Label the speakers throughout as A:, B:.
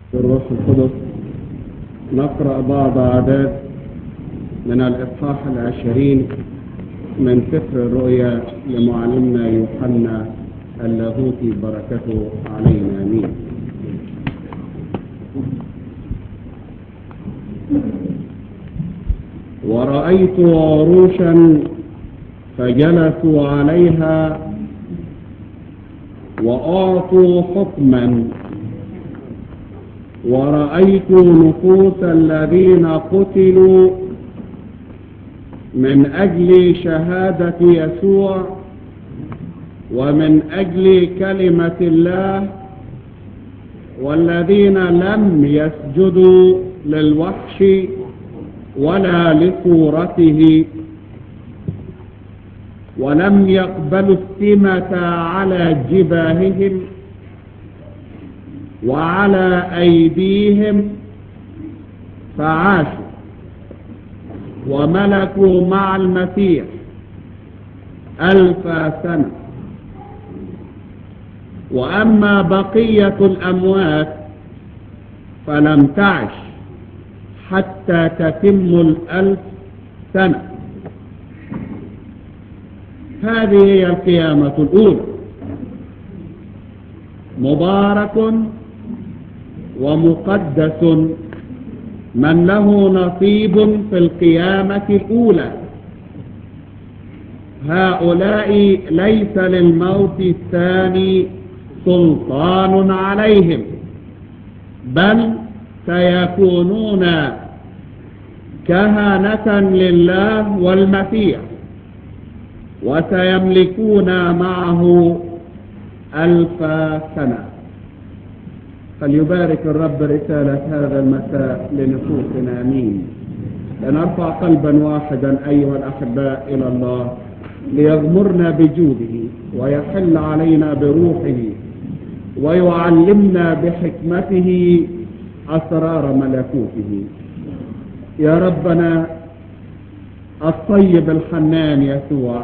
A: الروح القدس نقرأ بعض أعداد من الإصحاح العشرين من سفر الرؤيا لمعلمنا يوحنا اللاهوتي بركته علينا آمين ورأيت عروشا فجلسوا عليها وأعطوا حكما ورأيت نفوس الذين قتلوا من أجل شهادة يسوع ومن أجل كلمة الله والذين لم يسجدوا للوحش ولا لصورته ولم يقبلوا السمة على جباههم وعلى أيديهم فعاشوا وملكوا مع المسيح ألف سنة وأما بقية الأموات فلم تعش حتى تتم الألف سنة هذه هي القيامة الأولى مبارك ومقدس من له نصيب في القيامة الأولى هؤلاء ليس للموت الثاني سلطان عليهم بل سيكونون كهنة لله والمسيح وسيملكون معه ألف سنة فليبارك الرب رسالة هذا المساء لنفوسنا أمين لنرفع قلبا واحدا أيها الأحباء إلى الله ليغمرنا بجوده ويحل علينا بروحه ويعلمنا بحكمته أسرار ملكوته يا ربنا الطيب الحنان يسوع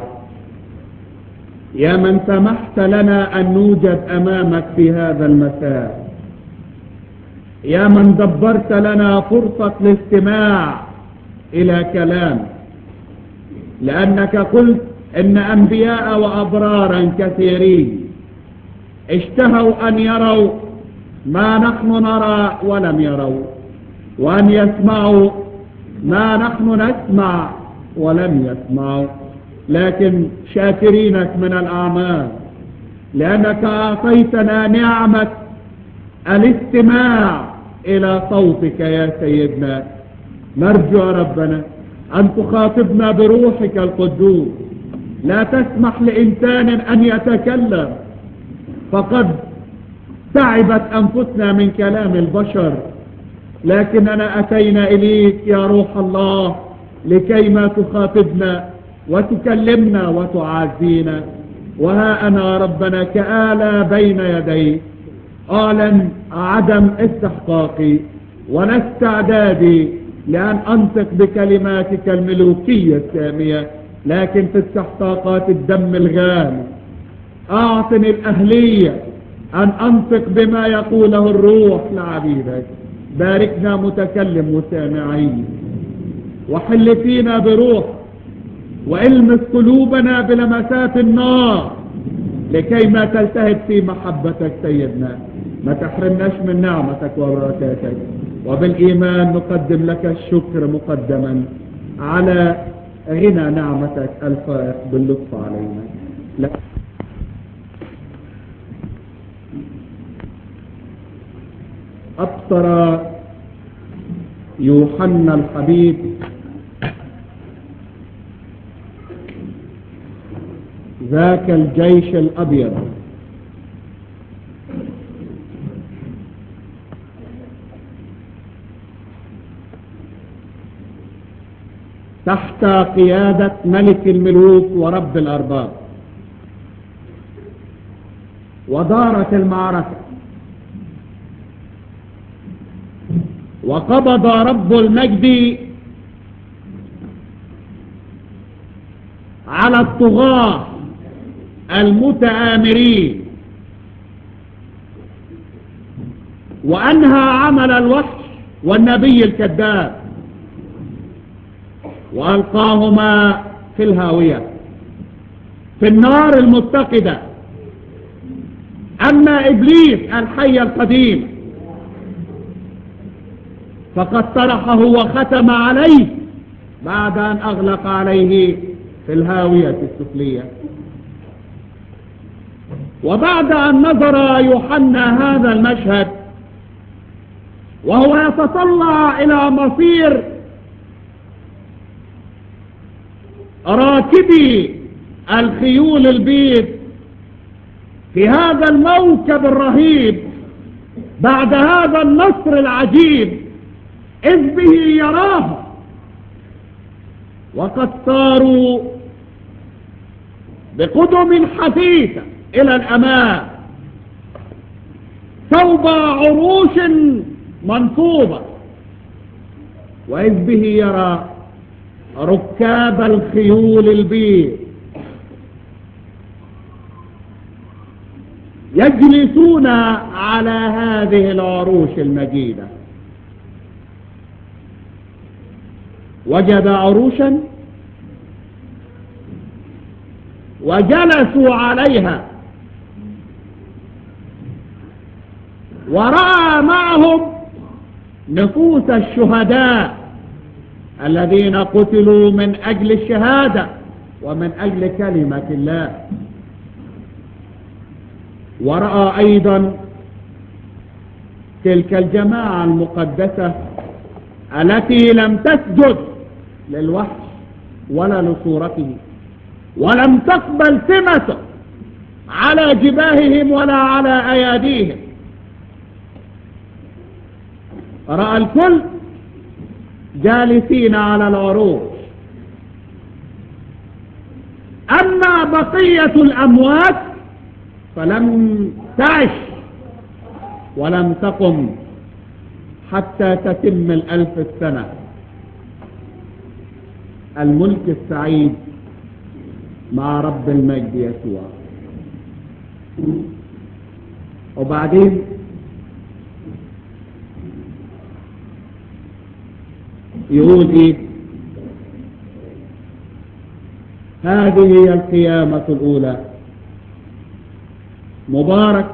A: يا من سمحت لنا أن نوجد أمامك في هذا المساء يا من دبرت لنا فرصة الاستماع إلى كلام لأنك قلت إن أنبياء وأبرارا كثيرين اشتهوا أن يروا ما نحن نرى ولم يروا وأن يسمعوا ما نحن نسمع ولم يسمعوا لكن شاكرينك من الأعمال لأنك أعطيتنا نعمة الاستماع إلى صوتك يا سيدنا نرجو يا ربنا أن تخاطبنا بروحك القدوس لا تسمح لإنسان أن يتكلم فقد تعبت أنفسنا من كلام البشر لكننا أتينا إليك يا روح الله لكي ما تخاطبنا وتكلمنا وتعازينا وها أنا ربنا كآلة بين يديك أعلن عدم استحقاقي ولا استعدادي لأن أنطق بكلماتك الملوكية السامية لكن في استحقاقات الدم الغالي أعطني الأهلية أن أنطق بما يقوله الروح لعبيدك باركنا متكلم وسامعين وحل فينا بروح والمس قلوبنا بلمسات النار لكي ما تلتهب في محبتك سيدنا ما تحرمناش من نعمتك وبركاتك وبالإيمان نقدم لك الشكر مقدما على غنى نعمتك الفائق باللطف علينا لا. أبصر يوحنا الحبيب ذاك الجيش الأبيض تحت قيادة ملك الملوك ورب الأرباب ودارت المعركة وقبض رب المجد على الطغاة المتآمرين وأنهى عمل الوحش والنبي الكذاب وألقاهما في الهاوية في النار المتقدة أما إبليس الحي القديم فقد طرحه وختم عليه بعد أن أغلق عليه في الهاوية السفلية وبعد أن نظر يوحنا هذا المشهد وهو يتطلع إلى مصير راكبي الخيول البيض في هذا الموكب الرهيب بعد هذا النصر العجيب إذ به يراه وقد صاروا بقدم حثيثة إلى الأمام صوب عروش منصوبة وإذ به يرى ركاب الخيول البيض يجلسون على هذه العروش المجيدة وجد عروشا وجلسوا عليها ورأى معهم نفوس الشهداء الذين قتلوا من أجل الشهادة ومن أجل كلمة الله ورأى أيضا تلك الجماعة المقدسة التي لم تسجد للوحش ولا لصورته ولم تقبل سمته على جباههم ولا على أياديهم رأى الكل جالسين على العروش أما بقية الأموات فلم تعش ولم تقم حتى تتم الألف السنة الملك السعيد مع رب المجد يسوع وبعدين يقول ايه هذه هي القيامة الأولى مبارك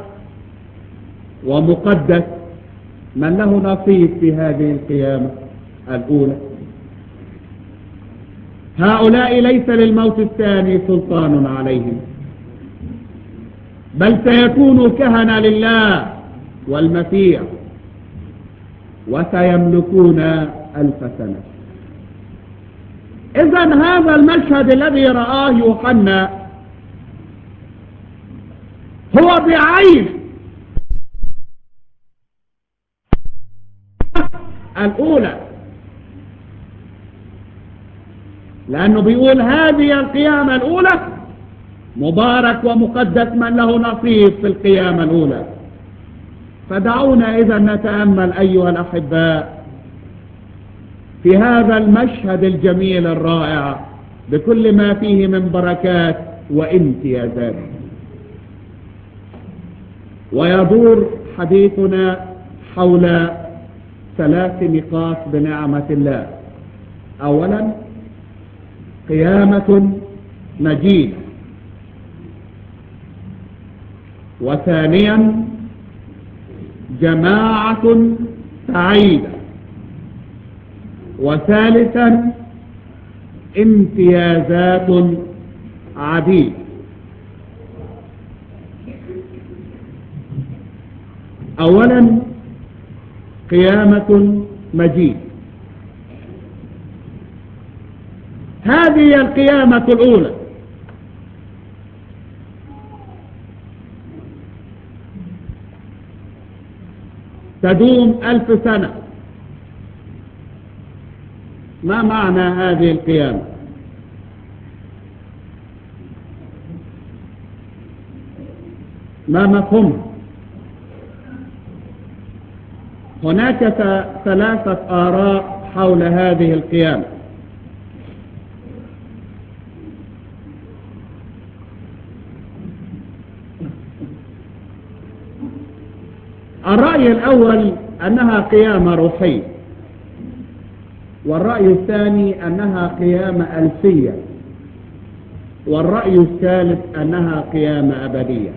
A: ومقدس من له نصيب في هذه القيامة الأولى هؤلاء ليس للموت الثاني سلطان عليهم بل سيكونوا كهنة لله والمسيح وسيملكون ألف سنة إذا هذا المشهد الذي رآه يوحنا هو بعين الأولى لأنه بيقول هذه القيامة الأولى مبارك ومقدس من له نصيب في القيامة الأولى فدعونا إذا نتأمل أيها الأحباء في هذا المشهد الجميل الرائع بكل ما فيه من بركات وامتيازات ويدور حديثنا حول ثلاث نقاط بنعمة الله أولا قيامة مجيدة وثانيا جماعة سعيدة وثالثا امتيازات عديدة أولا قيامة مجيد هذه القيامة الأولى تدوم ألف سنة ما معنى هذه القيامة ما مفهومها هناك ثلاثة آراء حول هذه القيامة الرأي الرأي الأول أنها قيامة روحية والرأي الثاني أنها قيامة ألفية والرأي الثالث أنها قيامة أبدية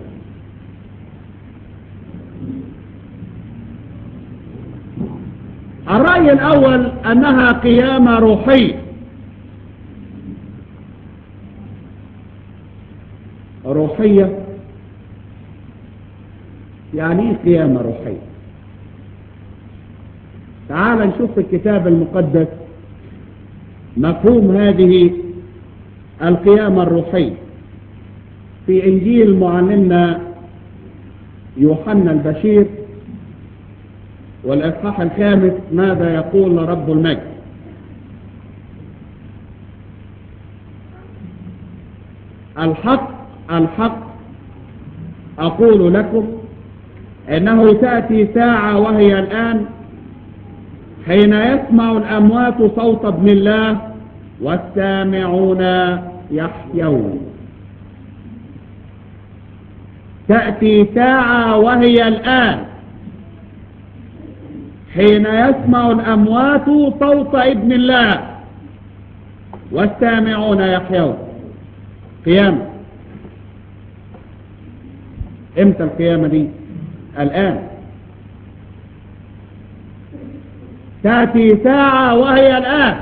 A: الرأي الأول أنها قيامة روحية روحية يعني ايه قيامة روحية تعال نشوف في الكتاب المقدس مفهوم هذه القيامة الروحية في إنجيل معلمنا يوحنا البشير والإصحاح الخامس ماذا يقول رب المجد الحق الحق أقول لكم إنه تأتي ساعة وهي الآن حين يسمع الأموات صوت ابن الله والسامعون يحيون تأتي ساعة وهي الآن حين يسمع الأموات صوت ابن الله والسامعون يحيون قيامة امتى القيامة دي الآن تأتي ساعة وهي الآن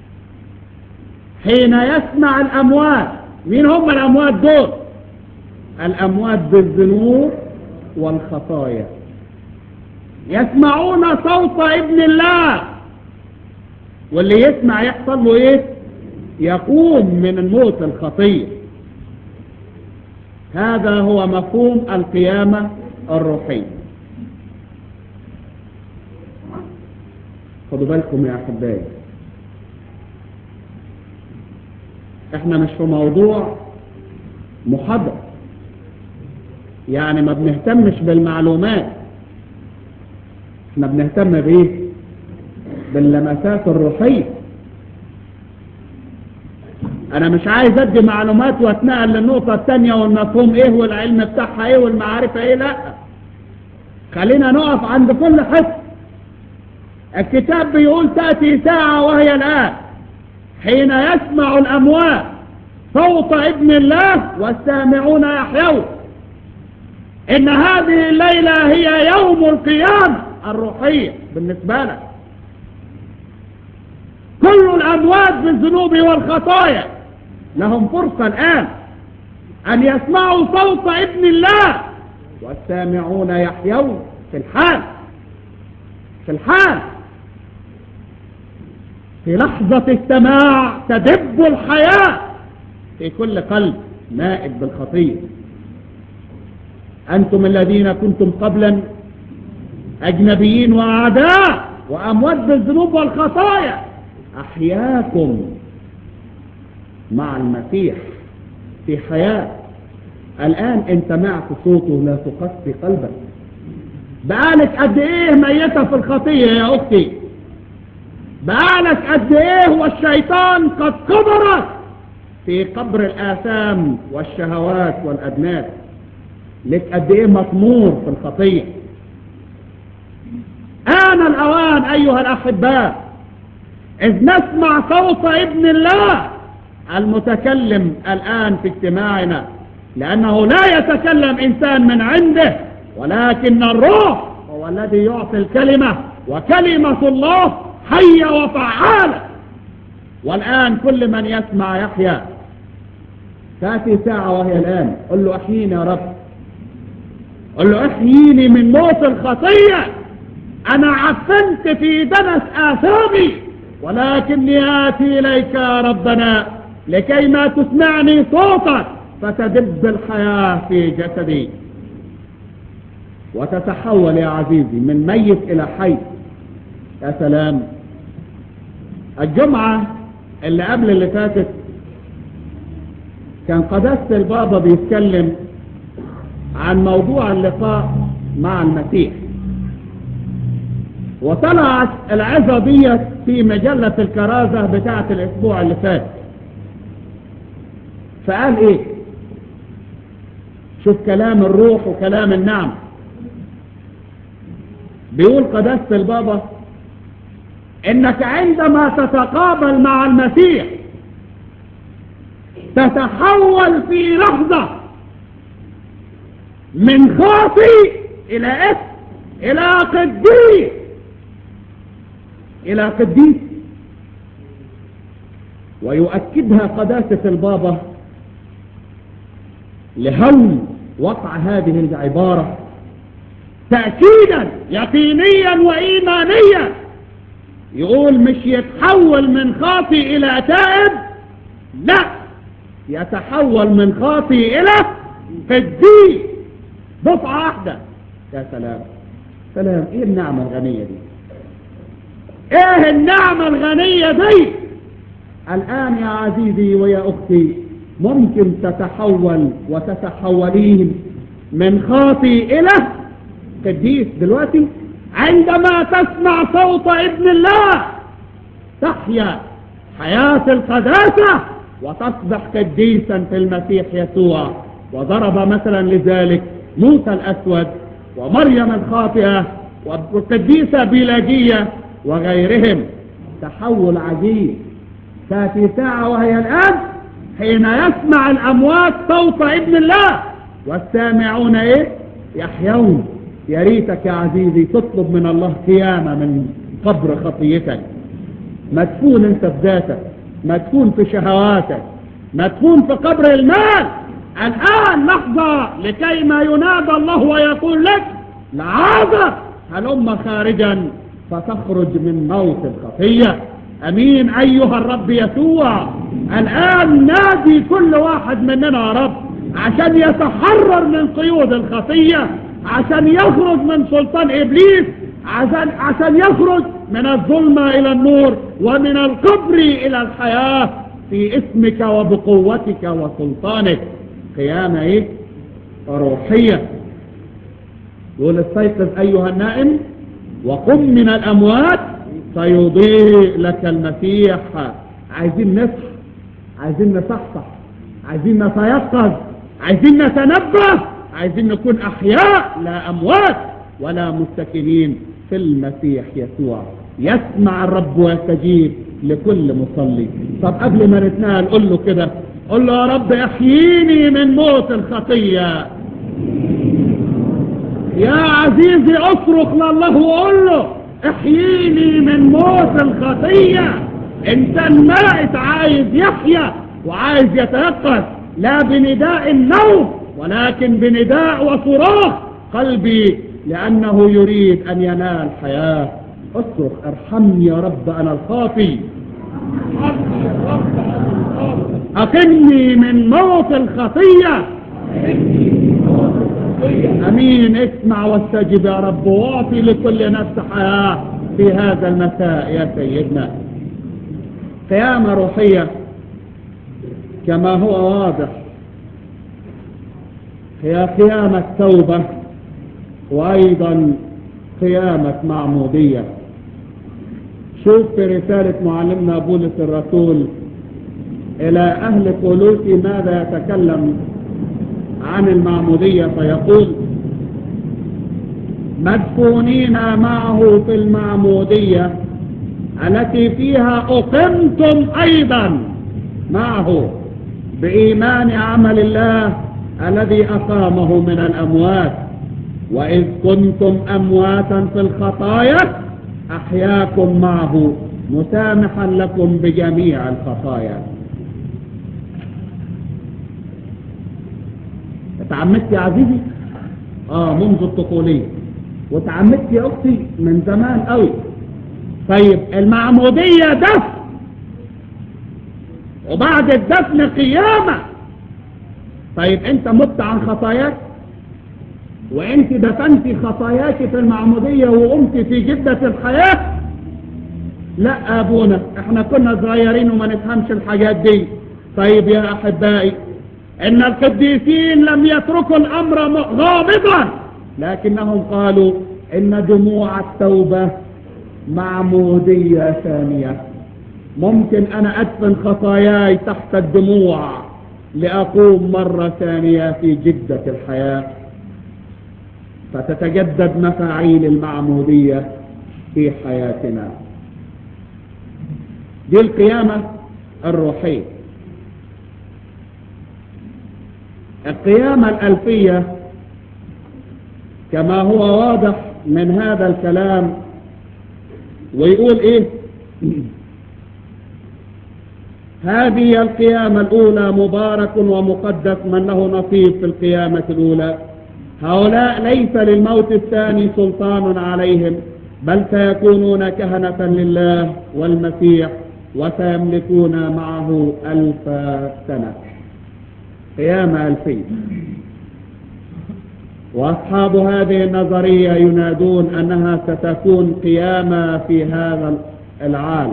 A: حين يسمع الأموات مين هم الأموات دول الأموات بالذنوب والخطايا يسمعون صوت ابن الله واللي يسمع يحصل له ايه يقوم من الموت الخطية هذا هو مفهوم القيامة الروحية خدوا بالكم يا أحبائي احنا مش في موضوع محاضرة يعني ما بنهتمش بالمعلومات احنا بنهتم بايه باللمسات الروحية انا مش عايز ادي معلومات واتنقل للنقطة التانية والمفهوم ايه والعلم بتاعها ايه والمعارف ايه لا خلينا نقف عند كل حته الكتاب بيقول تأتي ساعة وهي الآن حين يسمع الأموات صوت ابن الله والسامعون يحيون إن هذه الليلة هي يوم القيامة الروحية بالنسبة لك كل الأموات بالذنوب والخطايا لهم فرصة الآن أن يسمعوا صوت ابن الله والسامعون يحيون في الحال في الحال في لحظة السماع تدب الحياة في كل قلب مائد بالخطية أنتم الذين كنتم قبلا أجنبيين وأعداء وأموات بالذنوب والخطايا أحياكم مع المسيح في حياة الآن إن سمعت صوته لا تقسي قلبك بقالك قد إيه ميتة في الخطية يا أختي بقالك قد إيه والشيطان قد كبرت في قبر الآثام والشهوات والأدناس لك قد إيه مطمور في الخطية آن الأوان أيها الأحباء إذ نسمع صوت ابن الله المتكلم الآن في اجتماعنا لأنه لا يتكلم إنسان من عنده ولكن الروح هو الذي يعطي الكلمة وكلمة الله حية وفعالة والآن كل من يسمع يحيا تأتي ساعة وهي الآن قل له أحييني يا رب قل له احييني من موت الخطية أنا عفنت في دنس آثامي ولكني آتي إليك يا ربنا لكي ما تسمعني صوتك فتدب الحياة في جسدي وتتحول يا عزيزي من ميت إلى حي يا سلام الجمعة اللي قبل اللي فاتت كان قداسة البابا بيتكلم عن موضوع اللقاء مع المسيح وطلعت العظة ديت في مجلة الكرازة بتاعة الاسبوع اللي فات فقال ايه شوف كلام الروح وكلام النعم بيقول قداسة البابا انك عندما تتقابل مع المسيح تتحول في لحظة من خاطي الى اسم الى قديس الى قديس ويؤكدها قداسة البابا لهول وقع هذه العبارة تأكيدا يقينيا وإيمانيا يقول مش يتحول من خاطي إلى تائب لا يتحول من خاطي إلى قديس دفعة واحدة يا سلام سلام ايه النعمة الغنية دي ايه النعمة الغنية دي الآن يا عزيزي ويا أختي ممكن تتحول وتتحولين من خاطي إلى قديس دلوقتي عندما تسمع صوت ابن الله تحيا حياة القداسة وتصبح قديسا في المسيح يسوع وضرب مثلا لذلك موسى الأسود ومريم الخاطئة والقديسة بيلاجية وغيرهم تحول عجيب تأتي ساعة وهي الآن حين يسمع الأموات صوت ابن الله والسامعون إيه يحيون يا ريتك يا عزيزي تطلب من الله قيامة من قبر خطيتك ما تكون انت بذاتك ما تكون في شهواتك ما تكون في قبر المال الآن لحظة لكي ما ينادى الله ويقول لك لعاذر هلم خارجا فتخرج من موت الخطية أمين أيها الرب يسوع الآن نادي كل واحد مننا يا رب عشان يتحرر من قيود الخطية عشان يخرج من سلطان إبليس عشان, عشان يخرج من الظلمة إلى النور ومن القبر إلى الحياة في اسمك وبقوتك وسلطانك قيامة إيه؟ روحية يقول استيقظ أيها النائم وقم من الأموات فيضيء لك المسيح عايزين نصح عايزين نصحصح عايزين نتيقظ عايزين نتنبه عايزين نكون أحياء لا أموات ولا مستكنين في المسيح يسوع يسمع الرب ويستجيب لكل مصلي طب قبل ما نتنقل قل له كده قل له يا رب احييني من موت الخطية يا عزيزي اصرخ لله وقل له احييني من موت الخطية انسان مائت عايز يحيا وعايز يتيقظ لا بنداء النوم ولكن بنداء وصراخ قلبي لأنه يريد أن ينال حياة اصرخ ارحمني يا رب أنا الخاطي أقمني من موت الخطية أمين اسمع واستجب يا رب واعطي لكل نفس حياة في هذا المساء يا سيدنا قيامة روحية كما هو واضح هي قيامة توبة وأيضا قيامة معمودية شوف في رسالة معلمنا بولس الرسول إلى أهل قلوسي ماذا يتكلم عن المعمودية فيقول مدفونين معه في المعمودية التي فيها أقمتم أيضا معه بإيمان عمل الله الذي أقامه من الأموات وإذ كنتم أمواتا في الخطايا أحياكم معه مسامحا لكم بجميع الخطايا اتعمدت يا عزيزي اه منذ الطفولية وتعمدت يا اختي من زمان قوي طيب المعمودية دفن وبعد الدفن قيامة طيب انت مت عن خطاياك وانت دفنتي خطاياك في المعمودية وقمت في جدة الحياة لا ابونا احنا كنا صغيرين وما نفهمش الحاجات دي طيب يا احبائي ان القديسين لم يتركوا الامر غامضا لكنهم قالوا ان دموع التوبة معمودية ثانية ممكن انا ادفن خطاياي تحت الدموع. ل... لأقوم مرة ثانية في جدة الحياة فتتجدد مفاعيل المعمودية في حياتنا دي القيامة الروحية القيامة الألفية كما هو واضح من هذا الكلام ويقول ايه هذه القيامة الأولى مبارك ومقدس من له نصيب في القيامة الأولى هؤلاء ليس للموت الثاني سلطان عليهم بل سيكونون كهنة لله والمسيح وسيملكون معه ألف سنة قيامة ألفية وأصحاب هذه النظرية ينادون أنها ستكون قيامة في هذا العالم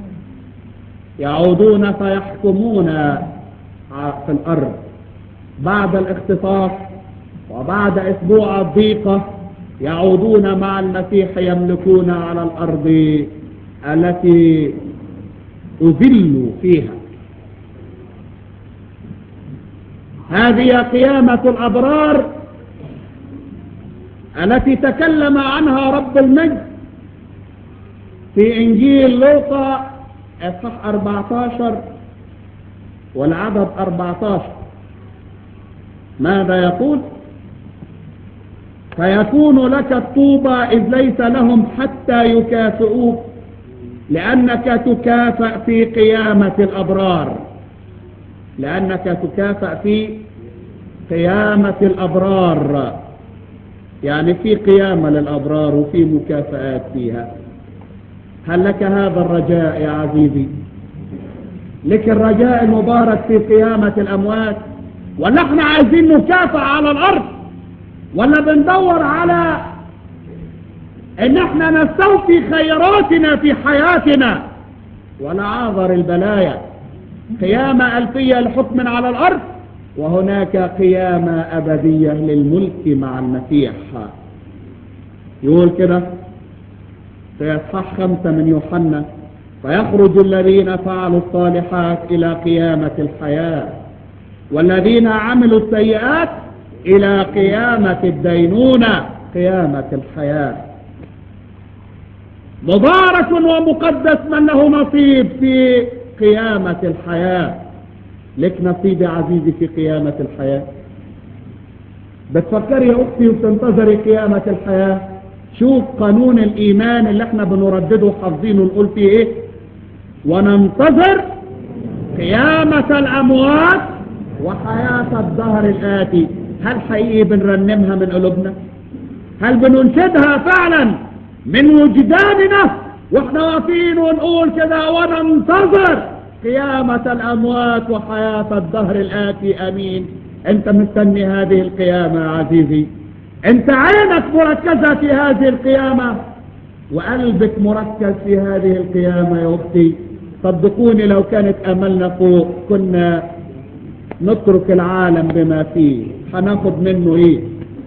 A: يعودون فيحكمون في الأرض بعد الاختصاص وبعد أسبوع الضيقة يعودون مع المسيح يملكون على الأرض التي أذلوا فيها هذه قيامة الأبرار التي تكلم عنها رب المجد في إنجيل لوقا اصحاح 14 والعدد 14 ماذا يقول فيكون لك الطوبى إذ ليس لهم حتى يكافئوك لأنك تكافأ في قيامة الأبرار لأنك تكافأ في قيامة الأبرار يعني في قيامة للأبرار وفي مكافآت فيها هل لك هذا الرجاء يا عزيزي لك الرجاء المبارك في قيامة الأموات ولا احنا عايزين نكافأ على الأرض ولا بندور على ان احنا نستوفي خيراتنا في حياتنا ولا عاذر البلايا قيامة ألفية لحكم على الأرض وهناك قيامة أبدية للملك مع المسيح يقول كده في أصحاح خمسة من يوحنا فيخرج الذين فعلوا الصالحات إلى قيامة الحياة والذين عملوا السيئات إلى قيامة الدينونة قيامة الحياة مبارك ومقدس من له نصيب في قيامة الحياة لك نصيب يا عزيزي في قيامة الحياة بتفكري يا أختي وتنتظري قيامة الحياة شوف قانون الإيمان اللي احنا بنردده حافظينه ونقول فيه ايه وننتظر قيامة الأموات وحياة الدهر الآتي هل حقيقي بنرنمها من قلوبنا هل بننشدها فعلا من وجداننا واحنا واقفين ونقول كده وننتظر قيامة الأموات وحياة الدهر الآتي أمين أنت مستني هذه القيامة يا عزيزي أنت عينك مركزة في هذه القيامة وقلبك مركز في هذه القيامة يا أختي صدقوني لو كانت أملنا فوق كنا نترك العالم بما فيه هناخد منه ايه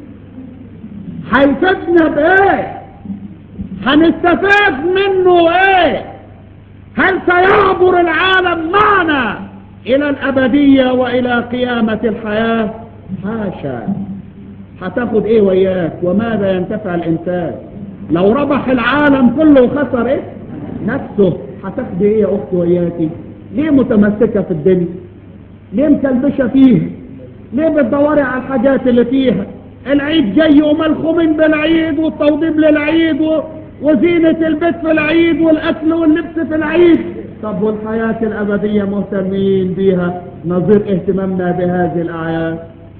A: هيفيدنا بايه هنستفاد منه ايه هل سيعبر العالم معنا الى الابدية والى قيامة الحياة حاشا هتاخد ايه وياك وماذا ينتفع الانسان لو ربح العالم كله وخسر ايه نفسه هتاخد ايه يا اختي وياكي ليه متمسكة في الدنيا ليه مكلبشة فيها ليه بتدوري على الحاجات اللي فيها العيد جاي وملخومين بالعيد والتوضيب للعيد و... وزينة البيت في العيد والأكل واللبس في العيد طب والحياة الأبدية مهتمين بيها نظير اهتمامنا بهذه الأعياد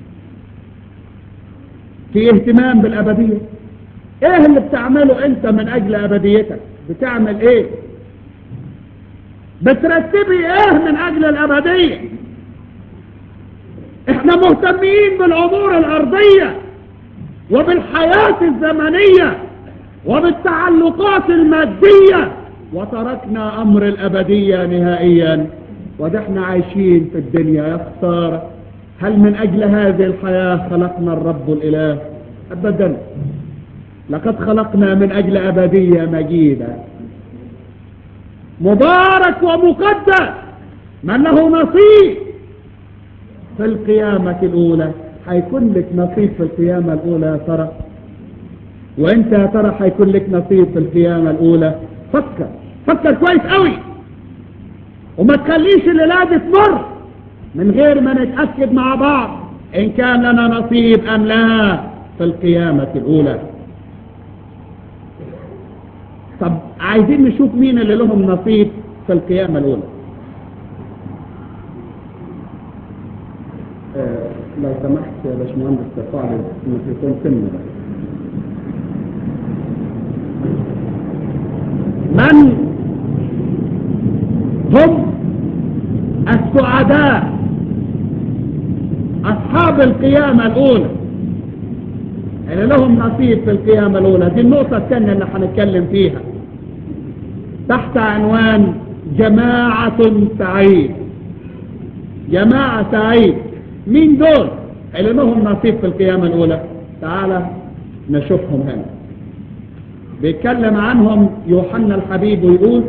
A: في اهتمام بالأبدية ايه اللي بتعمله انت من اجل ابديتك بتعمل ايه بترتبي ايه من اجل الابدية احنا مهتمين بالامور الارضية وبالحياة الزمنية وبالتعلقات المادية وتركنا امر الابدية نهائيا ونحن عايشين في الدنيا يا خسارة هل من اجل هذه الحياة خلقنا الرب الاله ابدا لقد خلقنا من اجل ابدية مجيدة مبارك ومقدس من له نصيب في القيامة الاولى هيكون لك نصيب في القيامة الاولى يا ترى وانت يا ترى هيكون لك نصيب في القيامة الاولى فكر فكر كويس قوي وما تخليش الليلة دي تمر من غير ما نتأكد مع بعض ان كان لنا نصيب ام لا في القيامة الاولى طب عايزين نشوف مين اللي لهم نصيب في القيامة الاولى آه لو سمحت يا باشمهندس ترفع لي الميكروفون سنة بس من هم السعداء أصحاب القيامة الأولى اللي لهم نصيب في القيامة الأولى دي النقطة الثانية اللي هنتكلم فيها تحت عنوان جماعة سعيد جماعة سعيد مين دول اللي لهم نصيب في القيامة الأولى تعالى نشوفهم هنا بيتكلم عنهم يوحنا الحبيب ويقول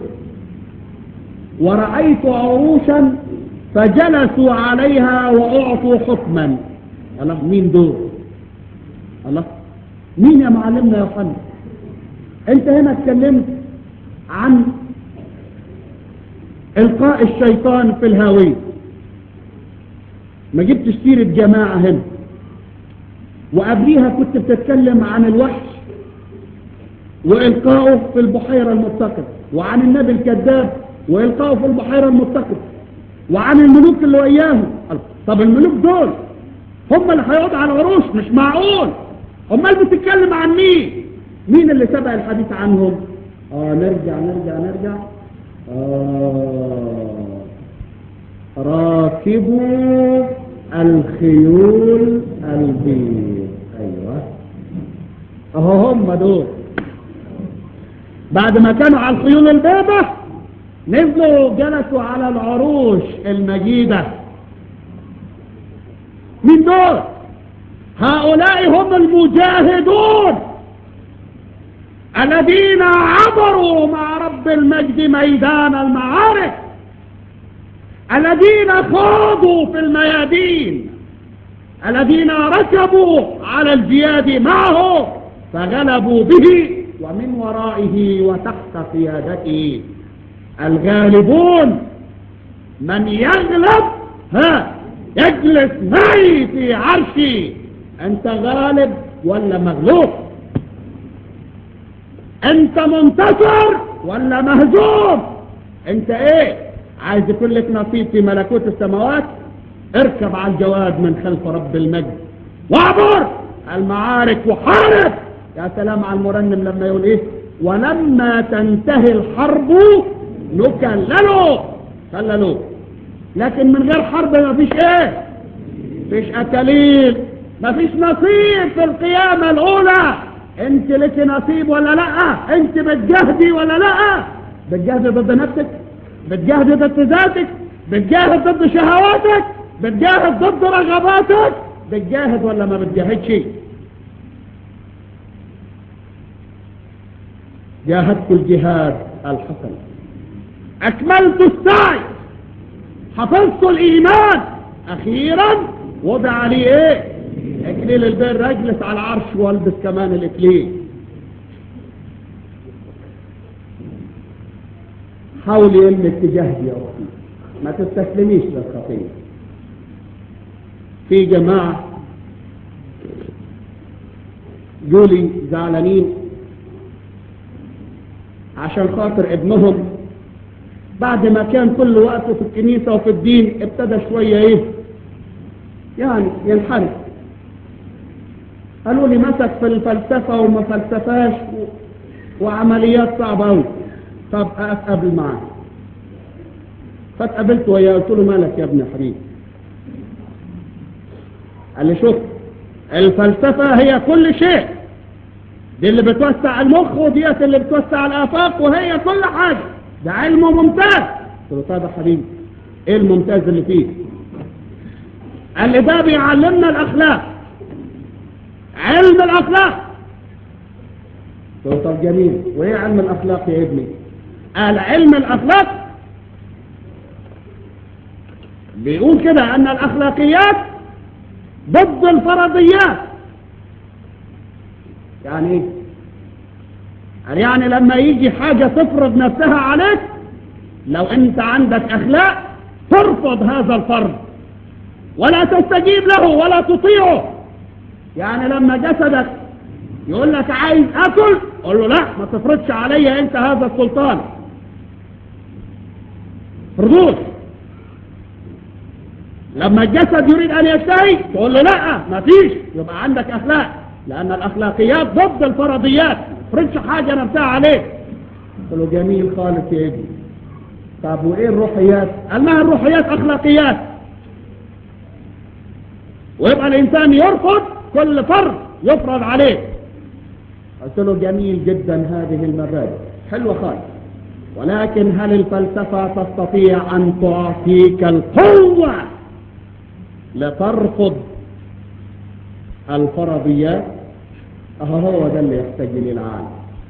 A: ورأيت عروشا فجلسوا عليها وأعطوا حكما الله مين دول الله مين يا معلمنا يا يوحنا انت هنا اتكلمت عن القاء الشيطان في الهاوية ما جبتش سيرة جماعة هنا وقبليها كنت بتتكلم عن الوحش وإلقائه في البحيرة المتقدة وعن النبي الكذاب وإلقائه في البحيرة المتقدة وعن الملوك اللي وياهم طب الملوك دول هم اللي هيقعدوا على العروش مش معقول امال بتتكلم عن مين مين اللي سبق الحديث عنهم اه نرجع نرجع نرجع آه راكبوا الخيول البيض ايوه اهو هم دول بعد ما كانوا على الخيول البيضة نزلوا جلسوا على العروش المجيدة من دول هؤلاء هم المجاهدون الذين عبروا مع رب المجد ميدان المعارك الذين خاضوا في الميادين الذين ركبوا على الجياد معه فغلبوا به ومن ورائه وتحت قيادته الغالبون من يغلب ها يجلس معي في عرشي انت غالب ولا مغلوب انت منتصر ولا مهزوم انت ايه عايز يكون لك نصيب في ملكوت السماوات اركب على الجواد من خلف رب المجد وعبر المعارك وحارب يا سلام على المرنم لما يقول ايه ولما تنتهي الحرب نكللوا كللوا لكن من غير حرب ما فيش ايه فيش اكاليل ما فيش نصيب في القيامة الاولى انت لك نصيب ولا لا انت بتجاهدي ولا لا بتجاهدي ضد نفسك بتجاهدي ضد ذاتك بتجاهد ضد شهواتك بتجاهد ضد رغباتك بتجاهد ولا ما بتجاهدش جاهدت الجهاد الحسن اكملت السعي حفظت الايمان اخيرا وضع عليه ايه اكليل البر اجلس على العرش والبس كمان الاكليل حاولي انك تجاهدي يا اختي ما تستسلميش للخطيه في جماعه جولي زعلانين عشان خاطر ابنهم بعد ما كان كل وقته في الكنيسة وفي الدين ابتدى شوية ايه يعني ينحرف قالوا لي مسك في الفلسفة وما فلسفاش و... وعمليات صعبة قوي طب اتقابل معاه فاتقابلت وياه قلت له مالك يا ابني حبيبي قال لي شوف الفلسفة هي كل شيء دي اللي بتوسع المخ وديت اللي بتوسع الآفاق وهي كل حاجة ده علم ممتاز قلت له طيب يا حبيبي ايه الممتاز اللي فيه قال لي ده بيعلمنا الأخلاق علم الأخلاق قلت له طب جميل وايه علم الأخلاق يا ابني قال علم الأخلاق بيقول كده أن الأخلاقيات ضد الفرضيات يعني ايه قال يعني لما يجي حاجة تفرض نفسها عليك لو انت عندك اخلاق ترفض هذا الفرض ولا تستجيب له ولا تطيعه يعني لما جسدك يقول لك عايز اكل قول له لا ما تفرضش عليا انت هذا السلطان ردود لما الجسد يريد ان يشتهي تقول له لا ما فيش يبقى عندك اخلاق لان الاخلاقيات ضد الفرضيات ما تفرضش حاجه نفسها عليك قلت له جميل خالص يا ابني طب وايه الروحيات قال ما الروحيات اخلاقيات ويبقى الانسان يرفض كل فرض يفرض عليه قلت له جميل جدا هذه المبادئ حلوة خالص ولكن هل الفلسفة تستطيع أن تعطيك القوة لترفض الفرضيات أهو هو ده اللي يحتاج ليه العالم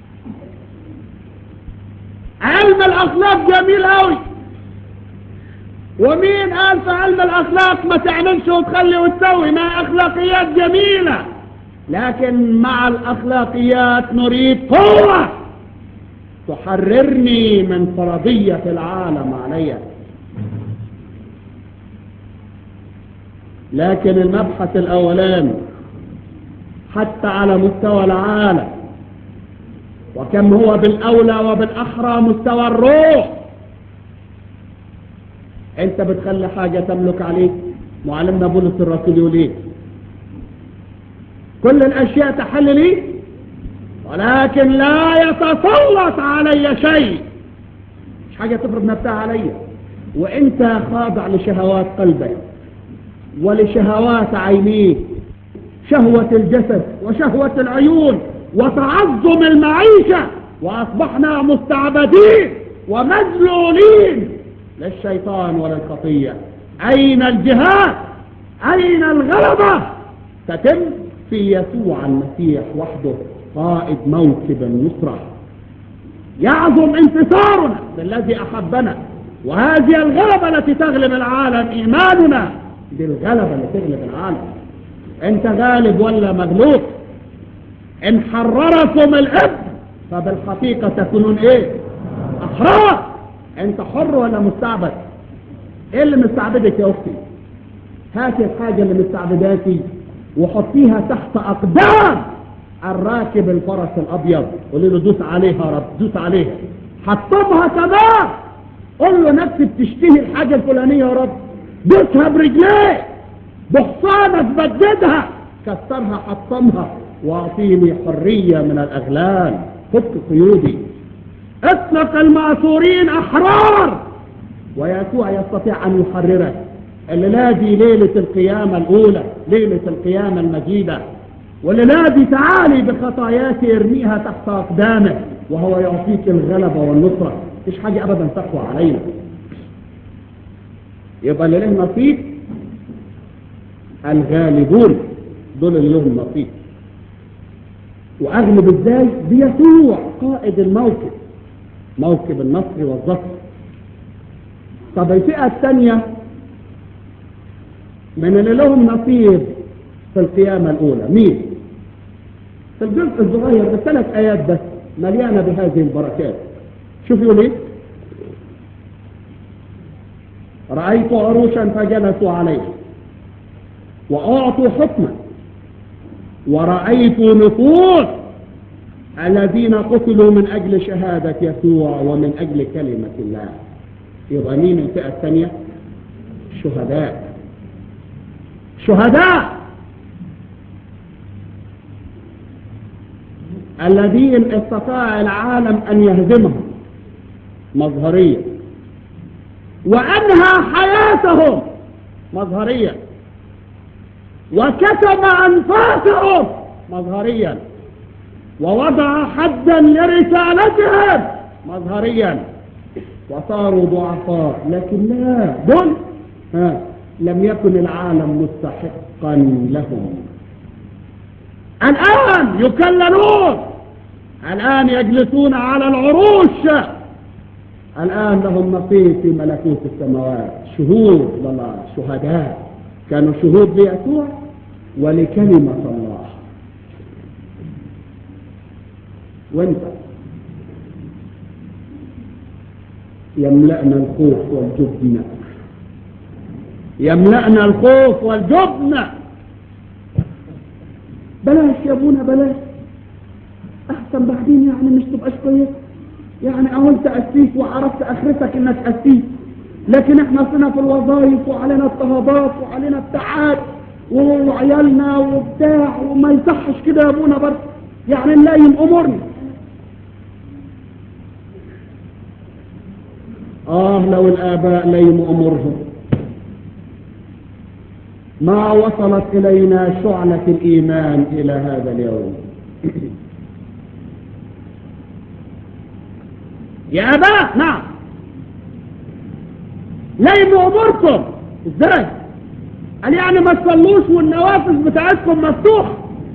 A: علم الأخلاق جميل أوي ومين قال في علم الأخلاق ما تعملش وتخلي وتسوي ما أخلاقيات جميلة لكن مع الأخلاقيات نريد قوة تحررني من فرضية العالم علي لكن المبحث الأولاني حتى على مستوى العالم وكم هو بالأولى وبالأحرى مستوى الروح انت بتخلي حاجة تملك عليك معلمنا بولس الرسول يقول ايه كل الاشياء تحل لي ولكن لا يتسلط علي شيء مش حاجة تفرض نفسها علي وانت خاضع لشهوات قلبك ولشهوات عينيك شهوة الجسد وشهوة العيون وتعظم المعيشة واصبحنا مستعبدين ومذلولين للشيطان وللخطية أين الجهاد أين الغلبة تتم في يسوع المسيح وحده قائد موكب النصرة يعظم انتصارنا بالذي أحبنا وهذه الغلبة التي تغلب العالم إيماننا بالغلبة التي تغلب العالم أنت غالب ولا مغلوب إن حرركم الإبن فبالحقيقة تكونون إيه أحرار أنت حر ولا مستعبد إيه اللي مستعبدك يا أختي هاتي الحاجة اللي مستعبداكي وحطيها تحت أقدام الراكب الفرس الأبيض قولي له دوس عليها يا رب دوس عليها حطمها كمان قول له نفسي بتشتهي الحاجة الفلانية يا رب دوسها برجليك بحصانك بددها كسرها حطمها واعطيني حرية من الأغلال فك قيودي اطلق المأسورين أحرار ويسوع يستطيع أن يحررك الليلة دي ليلة القيامة الأولى ليلة القيامة المجيدة والليلة دي تعالي بخطاياك ارميها تحت أقدامك وهو يعطيك الغلبة والنصرة مفيش حاجة أبدا تقوى علينا يبقى اللي له نصيب الغالبون دول اللي لهم نصيب وأغلب ازاي بيسوع قائد الموكب موكب النصر والظفر طب الفئة الثانية من اللي لهم نصيب في القيامة الأولى مين؟ في الجزء الصغير بثلاث آيات بس مليانة بهذه البركات شوف يقول ايه؟ رأيت عروشا فجلسوا عليها وأعطوا حكما ورأيت نفوس الذين قتلوا من أجل شهادة يسوع ومن أجل كلمة الله يبقى مين الفئة الثانية شهداء شهداء الذين استطاع العالم أن يهزمهم مظهريا وأنهى حياتهم مظهريا وكتم أنفاسهم مظهريا ووضع حدا لرسالتهم مظهريا وصاروا ضعفاء لكن لا دول ها لم يكن العالم مستحقا لهم الآن يكللون الآن يجلسون على العروش الآن لهم نصيب في ملكوت السماوات شهود لله شهداء كانوا شهود ليسوع ولكلمة الله وانت يملأنا الخوف والجبن يملأنا الخوف والجبن بلاش يا ابونا بلاش احسن بعدين يعني مش تبقاش كويس يعني او انت قسيس وعرفت اخرتك انك قسيس لكن احنا صرنا في الوظائف وعلينا اضطهادات وعلينا ابتعاد وعيالنا وبتاع وما يصحش كده يا ابونا برضه يعني نلاقي امورنا اه لو الاباء ليموا امورهم ما وصلت الينا شعلة الايمان الى هذا اليوم يا اباء نعم ليموا اموركم ازاي قال يعني ما تصلوش والنوافذ بتاعتكم مفتوحه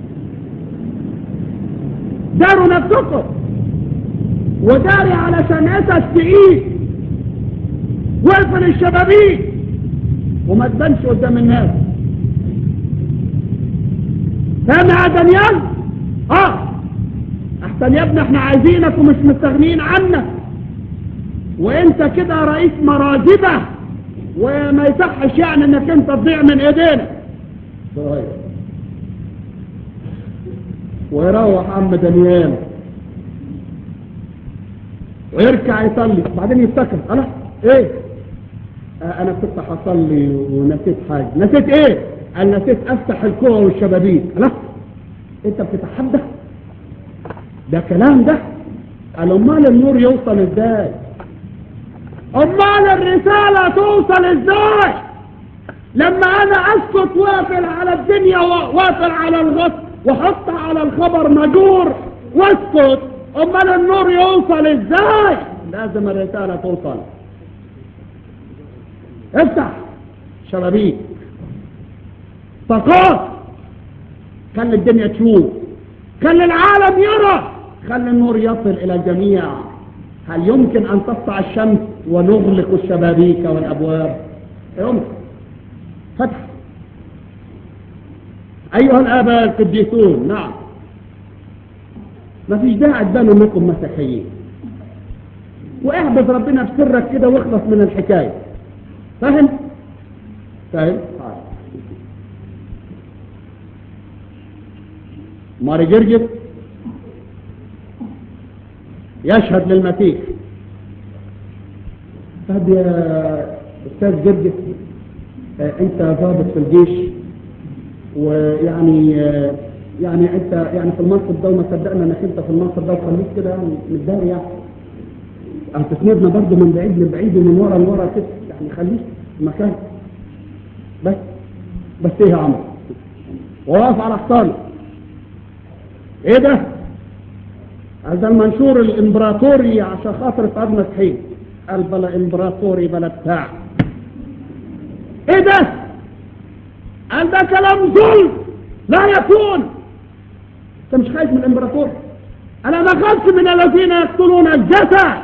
A: داروا نفسكم وداري علشان اسد تقيل واقفل الشبابيك وما تبانش قدام الناس فاهم يا دانيال اه احسن يا ابني احنا عايزينك ومش مستغنيين عنك وانت كده رئيس مراجبة وما يصحش يعني انك انت تضيع من ايدينا طيب ويروح عم دانيال ويركع يصلي بعدين يفتكر خلاص ايه آه انا كنت هصلي ونسيت حاجه نسيت ايه قال نسيت افتح الكوع والشبابيك خلاص انت بتتحدى ده كلام ده قال امال النور يوصل ازاي امال الرساله توصل ازاي لما انا اسكت واقفل على الدنيا واقفل على الغط وحط على الخبر مجور واسكت امال النور يوصل ازاي لازم الرسالة توصل افتح شبابيك طاقات خلي الدنيا تشوف خلي العالم يرى خلي النور يصل الى الجميع هل يمكن ان تسطع الشمس ونغلق الشبابيك والابواب يمكن فتح ايها الاباء القديسون نعم ما فيش داعي تبانوا انكم مسيحيين واحبط ربنا في سرك كده واخلص من الحكايه فاهم فاهم ماري جرجس يشهد للمسيح طب يا استاذ جرجس آه انت ضابط في الجيش ويعني آه يعني انت يعني في المنصب ده وما صدقنا انك انت في المنصب ده وخليك كده يعني متداري يعني هتسندنا برضه من بعيد لبعيد ومن ورا لورا كده يعني خليك في مكان بس بس ايه يا عمرو وواقف على حصانه ايه ده هذا المنشور الامبراطوري عشان خاطر في ابنك حين قال بلا امبراطوري بلا بتاع ايه ده قال ده كلام ظلم لا يكون انت مش خايف من الامبراطور انا ما خافش من الذين يقتلون الجسد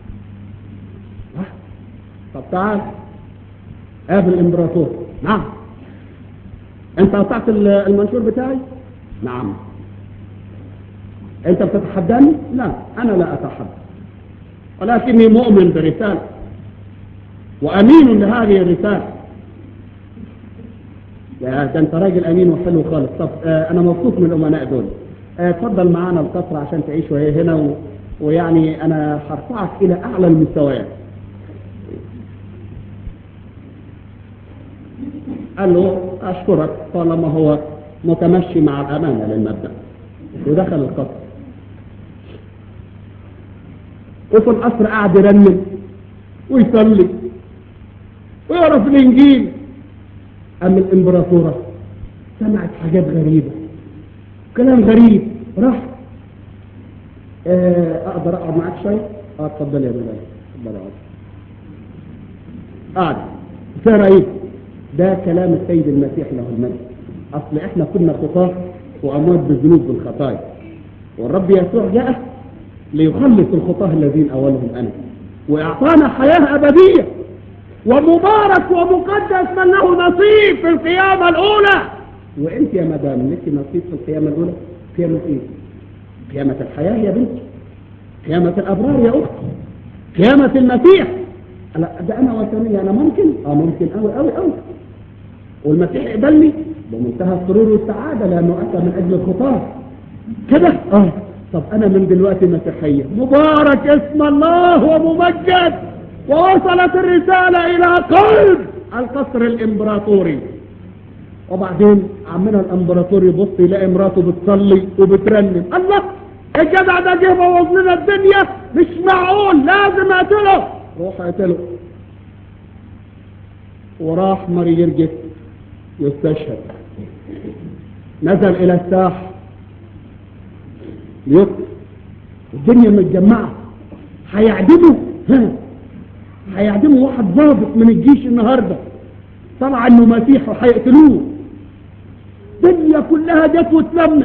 A: طب تعال قابل الامبراطور نعم انت قطعت المنشور بتاعي نعم انت بتتحداني لا انا لا اتحدى ولكني مؤمن برسالة وامين لهذه الرسالة يا ده انت راجل امين وحلو خالص طب آه انا مبسوط من الامناء دول آه اتفضل معانا القصر عشان تعيش وهي هنا و... ويعني انا هرفعك الى اعلى المستويات قال له اشكرك طالما هو متمشي مع الامانه للمبدا ودخل القصر وفي القصر قعد يرنم ويصلي ويقرا في الانجيل اما الامبراطوره سمعت حاجات غريبه كلام غريب راح آه اقدر اقعد معاك شويه اه اتفضل يا مولاي اتفضل اقعد قعد سهر ايه ده كلام السيد المسيح له المجد اصل احنا كنا خطاه واموات بالذنوب والخطايا والرب يسوع جاء ليخلص الخطاه الذين اولهم انا واعطانا حياه ابديه ومبارك ومقدس من له نصيب في القيامه الاولى وانت يا مدام لك نصيب في القيامه الاولى قيامه ايه قيامه الحياه يا بنتي قيامه الابرار يا اختي قيامه المسيح لا ده انا وثنيه انا ممكن اه ممكن قوي قوي قوي والمسيح يقبلني بمنتهى السرور والسعاده لانه اتى من اجل الخطاه كده اه طب انا من دلوقتي مسيحيه مبارك اسم الله وممجد ووصلت الرساله الى قلب القصر الامبراطوري وبعدين عمنا الامبراطور يبص يلاقي مراته بتصلي وبترنم الله الجدع ده جه بوظ لنا الدنيا مش معقول لازم اقتله روح اقتله وراح ماري جرجس يستشهد نزل الى الساحه يقتل الدنيا متجمعه هيعدموا ها هيعدموا واحد ضابط من الجيش النهارده طلع انه مسيح وهيقتلوه الدنيا كلها جت واتلمت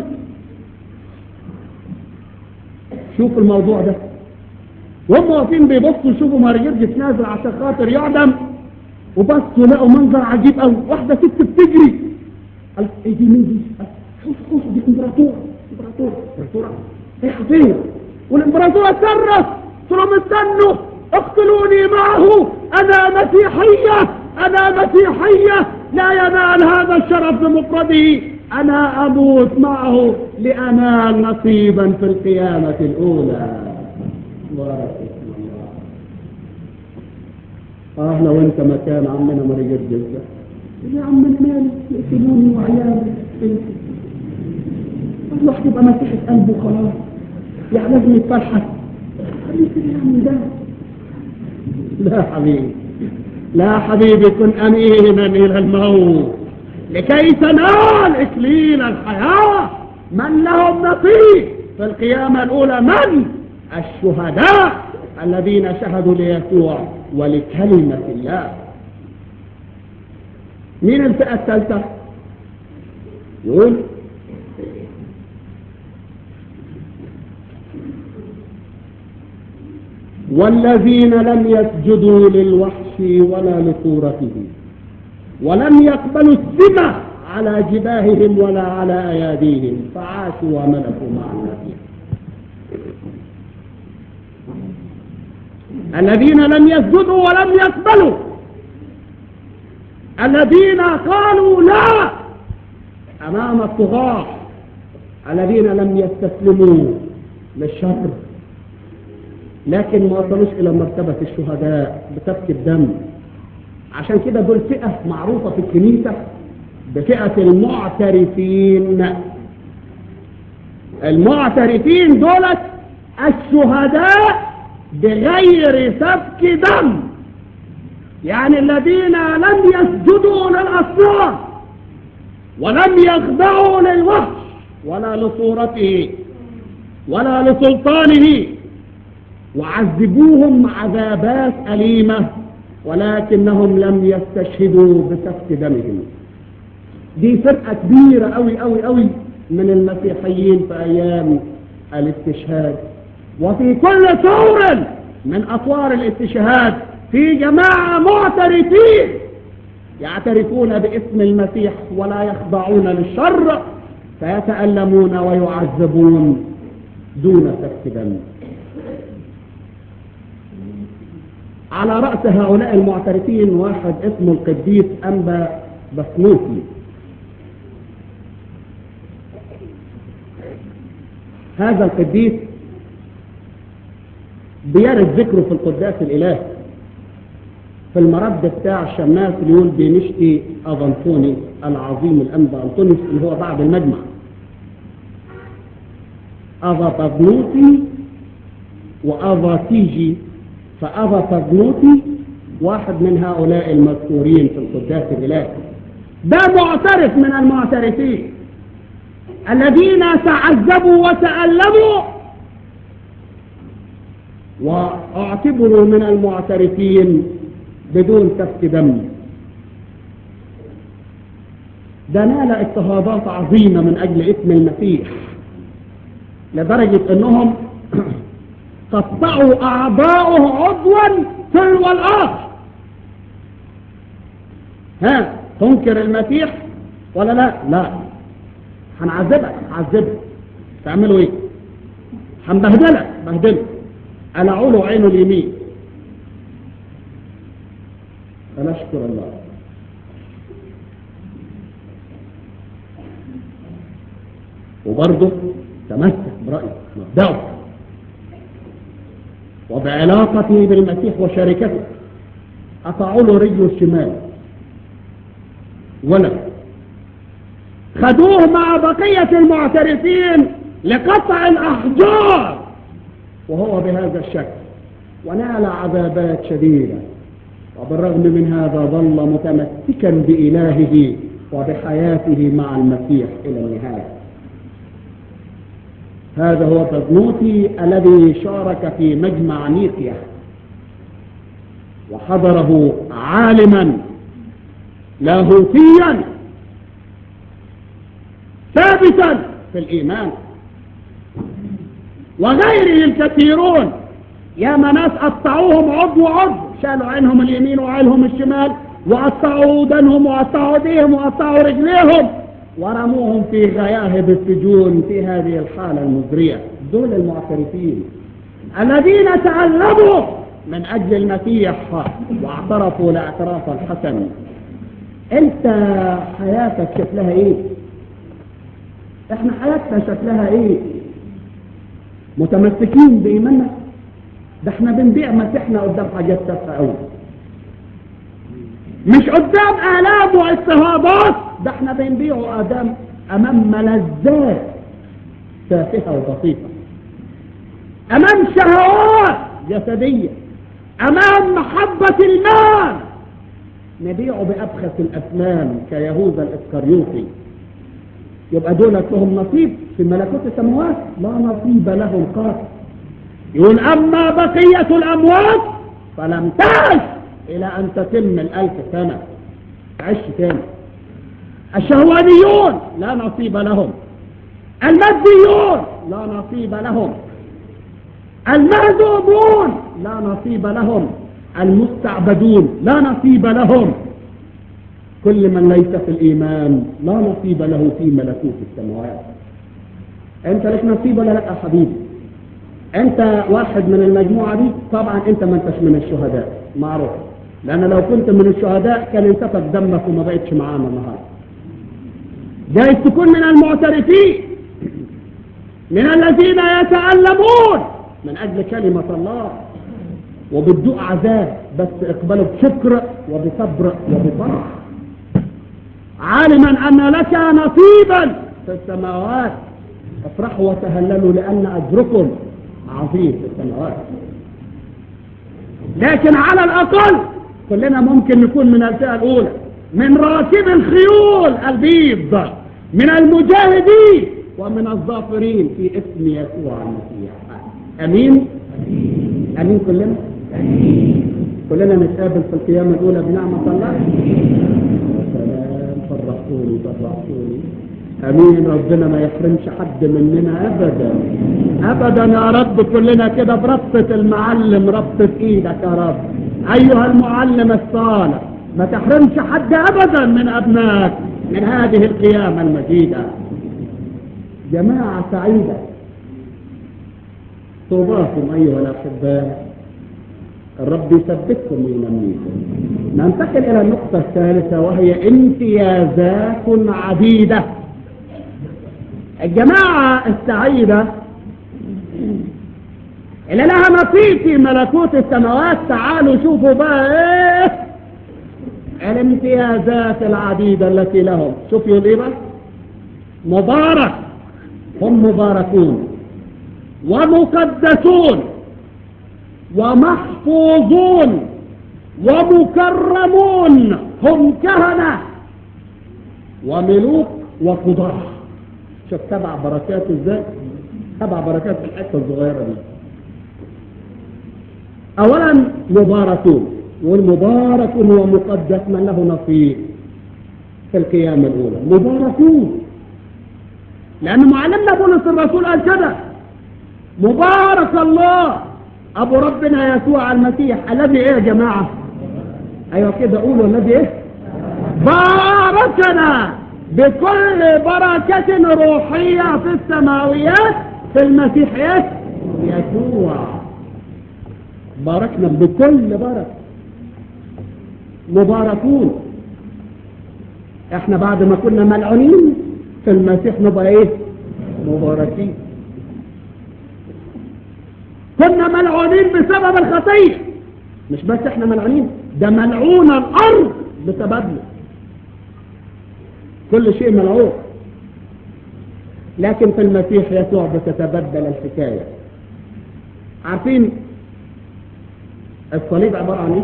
A: شوف الموضوع ده وهم واقفين بيبصوا يشوفوا مارجرجس نازل عشان خاطر يعدم وبصوا لقوا منظر عجيب قوي واحده ست بتجري قالت ايه دي مين دي؟ قالت شوف شوف دي امبراطور امبراطور امبراطوره ايه فين؟ والامبراطوره تصرف قلت لهم استنوا اقتلوني معه انا مسيحيه انا مسيحيه لا ينال هذا الشرف بمفرده انا اموت معه لانال نصيبا في القيامه الاولى بارك اسم الله اه لو انت مكان عمنا مريض جدا يا عم المال يقتلوني وعيالي الواحد يبقى مسيحة قلبه خلاص يعني لازم يتفرحك خليك يا عم ده لا حبيبي لا حبيبي كن امينا الى الموت لكي تنال اكليل الحياة من لهم نصيب في القيامة الاولى من الشهداء الذين شهدوا ليسوع ولكلمة الله مين الفئة الثالثة يقول والذين لم يسجدوا للوحش ولا لصورته ولم يقبلوا السمة على جباههم ولا على أياديهم فعاشوا وملكوا مع المسيح الذين لم يسجدوا ولم يقبلوا الذين قالوا لا أمام الطغاة الذين لم يستسلموا للشر لكن ما وصلوش إلى مرتبة الشهداء بسفك الدم عشان كده دول فئة معروفة في الكنيسة بفئة المعترفين المعترفين دولت الشهداء بغير سفك دم يعني الذين لم يسجدوا للأصنام ولم يخضعوا للوحش ولا لصورته ولا لسلطانه وعذبوهم عذابات أليمة ولكنهم لم يستشهدوا بسفك دمهم دي فرقة كبيرة أوي أوي أوي من المسيحيين في أيام الاستشهاد وفي كل ثور من أطوار الاستشهاد في جماعة معترفين يعترفون باسم المسيح ولا يخضعون للشر فيتألمون ويعذبون دون سفك دم على رأس هؤلاء المعترفين واحد اسمه القديس أنبا بسنوسي هذا القديس بيرد ذكره في القداس الإلهي في المرد بتاع الشماس اللي يقول بنشتي أفنطوني العظيم الأنبا أنطونيوس اللي هو بعد المجمع أفطبنوتي وأفاتيجي فأفطبنوتي واحد من هؤلاء المذكورين في القداس الإلهي ده معترف من المعترفين الذين تعذبوا وتألموا واعتبروا من المعترفين بدون سفك دم ده نال اضطهادات عظيمة من أجل اسم المسيح لدرجة أنهم قطعوا أعضاؤه عضوا تلو الآخر ها تنكر المسيح ولا لا لا هنعذبك هنعذبك تعملوا ايه هنبهدلك بهدلك قلعوا له عينه اليمين أشكر الله وبرضه تمسك برأيه مبدأه وبعلاقته بالمسيح وشركته قطعوا له رجله الشمال ولد خدوه مع بقية المعترفين لقطع الأحجار وهو بهذا الشكل ونال عذابات شديدة وبالرغم من هذا ظل متمسكا بإلهه وبحياته مع المسيح إلى النهاية هذا هو بزنوتي الذي شارك في مجمع نيقيا وحضره عالما لاهوتيا ثابتا في الإيمان وغيره الكثيرون يا ناس قطعوهم عضو عضو شالوا عينهم اليمين وعينهم الشمال وقطعوا ودنهم وقطعوا ايديهم وقطعوا رجليهم ورموهم في غياهب السجون في هذه الحالة المزرية دول المعترفين الذين تعلموا من أجل المسيح واعترفوا لاعتراف الحسن انت حياتك شكلها ايه احنا حياتنا شكلها ايه متمسكين بإيماننا ده احنا بنبيع مسيحنا قدام حاجات تافهه قوي مش قدام آلام واضطهادات ده احنا بنبيعه قدام أمام ملذات تافهة وبسيطة أمام شهوات جسدية أمام محبة المال نبيعه بأبخس الأثمان كيهوذا الإسكريوطي يبقى دولت لهم نصيب في ملكوت السماوات لا نصيب لهم قط يقول أما بقية الأموات فلم تعش إلى أن تتم الألف سنة عش تاني الشهوانيون لا نصيب لهم الماديون لا نصيب لهم المهزومون لا نصيب لهم المستعبدون لا نصيب لهم كل من ليس في الإيمان لا نصيب له في ملكوت السماوات أنت لك نصيب ولا لا يا حبيبي أنت واحد من المجموعة دي طبعا أنت ما أنتش من الشهداء معروف لأن لو كنت من الشهداء كان انتفك دمك وما بقتش معانا النهارده جايز تكون من المعترفين من الذين يتألمون من أجل كلمة الله وبتدوق عذاب بس اقبلوا بشكر وبصبر وبفرح عالما أن لك نصيبا في السماوات افرحوا وتهللوا لأن أجركم عظيم في السماوات لكن على الأقل كلنا ممكن نكون من الفئة الأولى من راكب الخيول البيض من المجاهدين ومن الظافرين في اسم يسوع المسيح أمين أمين كلنا كلنا نتقابل في القيامة الأولى بنعمة الله سلام فرحوني فرحوني أمين ربنا ما يحرمش حد مننا أبدا أبدا يا رب كلنا كده بربطة المعلم ربطة إيدك يا رب أيها المعلم الصالح ما تحرمش حد أبدا من أبنائك من هذه القيامة المجيدة جماعة سعيدة طوباكم أيها الأحباء الرب يثبتكم وينميكم ننتقل إلى النقطة الثالثة وهي امتيازات عديدة الجماعة السعيدة اللي لها نصيب في ملكوت السماوات تعالوا شوفوا بقى ايه الامتيازات العديدة التي لهم شوفوا ايه بقى مبارك هم مباركون ومقدسون ومحفوظون ومكرمون هم كهنة وملوك وقضاة شوف سبع بركات ازاي سبع بركات في الحته الصغيره دي اولا مباركون والمبارك هو مقدس من له نصيب في القيامة الأولى مباركون لأن معلمنا بولس الرسول قال كده مبارك الله أبو ربنا يسوع المسيح الذي إيه يا جماعة أيوة كده قولوا الذي إيه باركنا بكل بركة روحية في السماويات في المسيح إيه يسوع باركنا بكل بركة مباركون احنا بعد ما كنا ملعونين في المسيح نبقى ايه مباركين كنا ملعونين بسبب الخطيه مش بس احنا ملعونين ده ملعون الارض بسببنا كل شيء ملعون لكن في المسيح يسوع بتتبدل الحكايه عارفين الصليب عباره عن ايه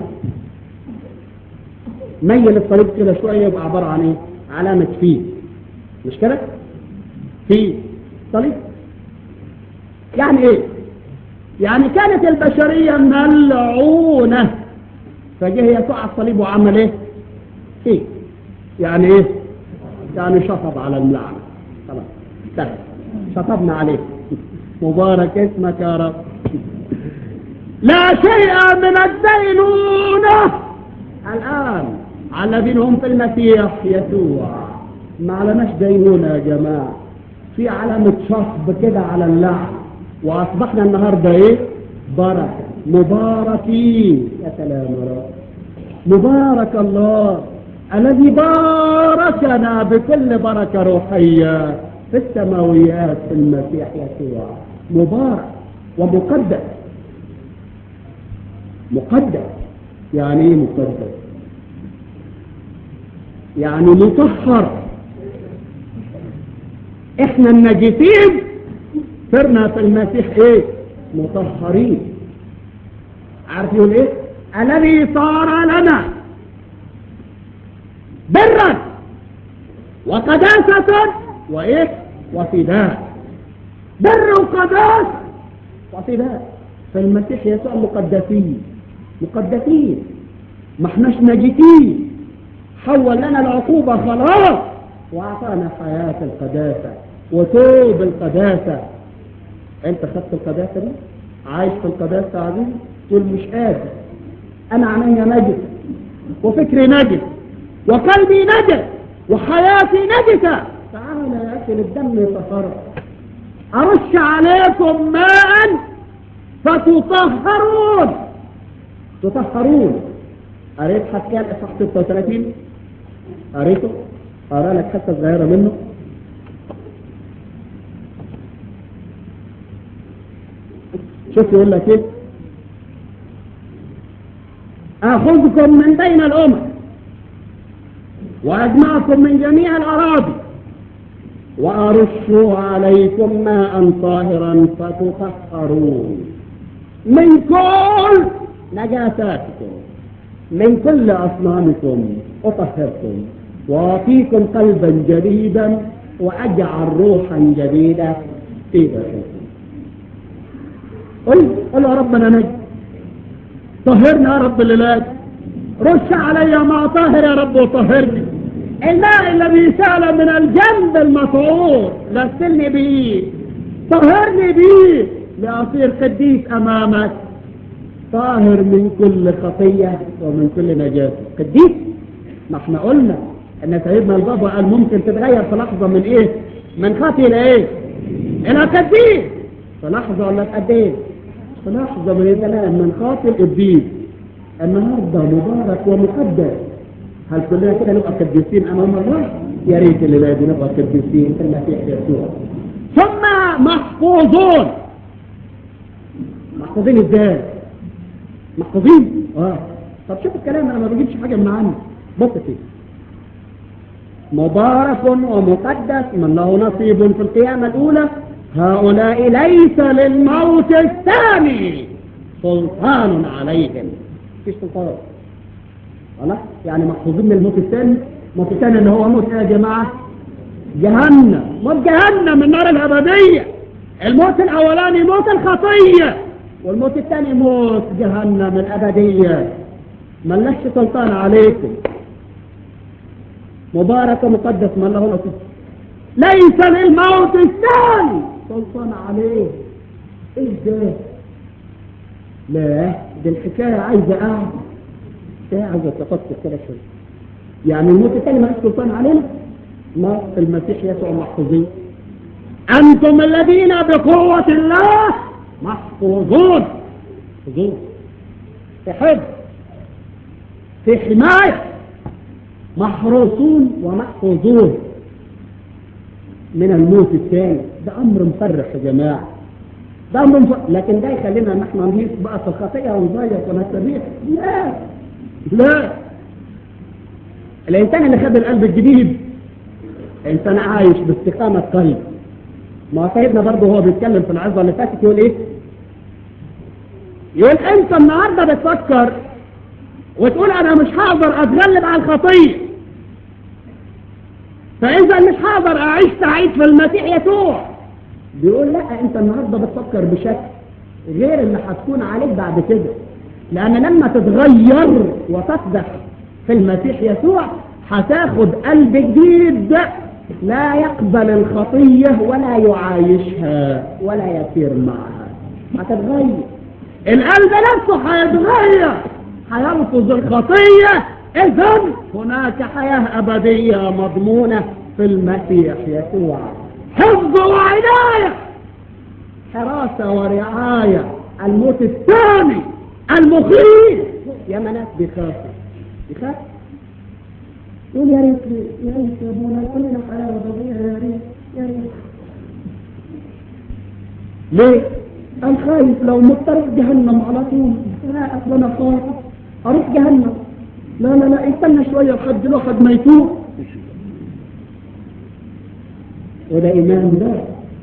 A: ميل الصليب كده شويه يبقى عباره عن ايه علامه فيه مش كده في صليب يعني ايه يعني كانت البشرية ملعونة فجه يسوع على الصليب وعمل ايه فيه يعني ايه يعني شطب على الملعنة خلاص انتهى شطبنا عليه مبارك اسمك يا رب لا شيء من الدينونة الآن على الذين هم في المسيح يسوع ما علماش دينونة يا جماعة في علامة شطب كده على اللعن وأصبحنا النهاردة إيه بركة مباركين يا سلام يا رب مبارك الله الذي باركنا بكل بركة روحية في السماويات في المسيح يسوع مبارك ومقدس مقدس يعني ايه مقدس يعني مطهر احنا النجسين صرنا في المسيح ايه مطهرين عارف يقول ايه الذي صار لنا برا وقداسة وايه وفداء بر وقداس وفداء في المسيح يسوع مقدسين مقدسين ما احناش نجسين حول لنا العقوبة خلاص واعطانا حياة القداسة وتوب القداسة انت خدت القداسة دي عايش في القداسة عزيز تقول مش قادر انا عينيا نجس وفكري نجس وقلبي نجس وحياتي نجسة تعالى يا اخي الدم يطهرك ارش عليكم ماء فتطهرون تطهرون قريت حكيان اصحاح 36 قريته قرا لك حته صغيره منه شوف يقول لك ايه اخذكم من بين الامم واجمعكم من جميع الاراضي وارش عليكم ماء طاهرا فتطهرون من كل نجاساتكم من كل اصنامكم اطهركم واعطيكم قلبا جديدا واجعل روحا جديده في داخلكم قل قل يا رب انا نجم طهرنا يا رب الليلات رش علي ماء طاهر يا رب وطهرني الماء الذي سال من الجنب المطعور غسلني به طهرني به لأصير قديس أمامك طاهر من كل خطية ومن كل نجاسة قديس ما احنا قلنا ان سيدنا البابا قال ممكن تتغير في لحظة من ايه من خطي الى ايه الى قديس في لحظة ولا في قد ايه في لحظة من الزمان من خاطئ القديس النهاردة مبارك ومقدس هل كلنا كده نبقى قديسين امام الله يا ريت الليلة دي نبقى قديسين في المسيح يسوع ثم محفوظون محفوظين ازاي محفوظين اه طب شوف الكلام انا ما بجيبش حاجه من عندي بص كده مبارك ومقدس من له نصيب في القيامة الأولى هؤلاء ليس للموت الثاني سلطان عليهم مفيش سلطان خلاص يعني محفوظين من الموت الثاني الموت الثاني اللي هو موت ايه يا جماعة جهنم موت جهنم النار الأبدية الموت الأولاني موت الخطية والموت الثاني موت جهنم الأبدية ملكش سلطان عليكم مبارك ومقدس من له نصيب ليس للموت الثاني سلطان عليه ايه ده لا دي الحكاية عايزة قاعدة الحكاية عايزة تفكر كده شوية يعني الموت الثاني ما سلطان علينا ما في المسيح يسوع محفوظين أنتم الذين بقوة الله محفوظون محفوظون تحب
B: في حماية محروسون ومحفوظون من الموت الثاني ده أمر مفرح يا جماعة ده أمر مفرح لكن ده يخلينا نحن نهيص بقى في الخطيئة ونضيق ونستريح لا لا الإنسان اللي خد القلب الجديد إنسان عايش باستقامة قلب ما سيدنا برضه هو بيتكلم في العظة اللي فاتت يقول إيه يقول أنت النهاردة بتفكر وتقول أنا مش هقدر أتغلب على الخطية فإذا مش هقدر أعيش سعيد في المسيح يسوع بيقول لا أنت النهاردة بتفكر بشكل غير اللي هتكون عليك بعد كده لأن لما تتغير وتصبح في المسيح يسوع هتاخد قلب جديد لا يقبل الخطية ولا يعايشها ولا يسير معها هتتغير القلب نفسه هيتغير هيلفظ الخطية إذا هناك حياة أبدية مضمونة في المسيح يسوع حفظ وعناية حراسة ورعاية الموت الثاني المخيف يا مناس بيخافوا بيخاف يقول يا ريت يا ريت يا ابونا يقول لنا حياة أبدية يا ريت يا ريت ليه؟ أنا خايف لو مت أروح جهنم على طول لا أصل أنا خايف أروح جهنم لا لا لا استنى شوية لحد الواحد ما يتوب وده إيمان ده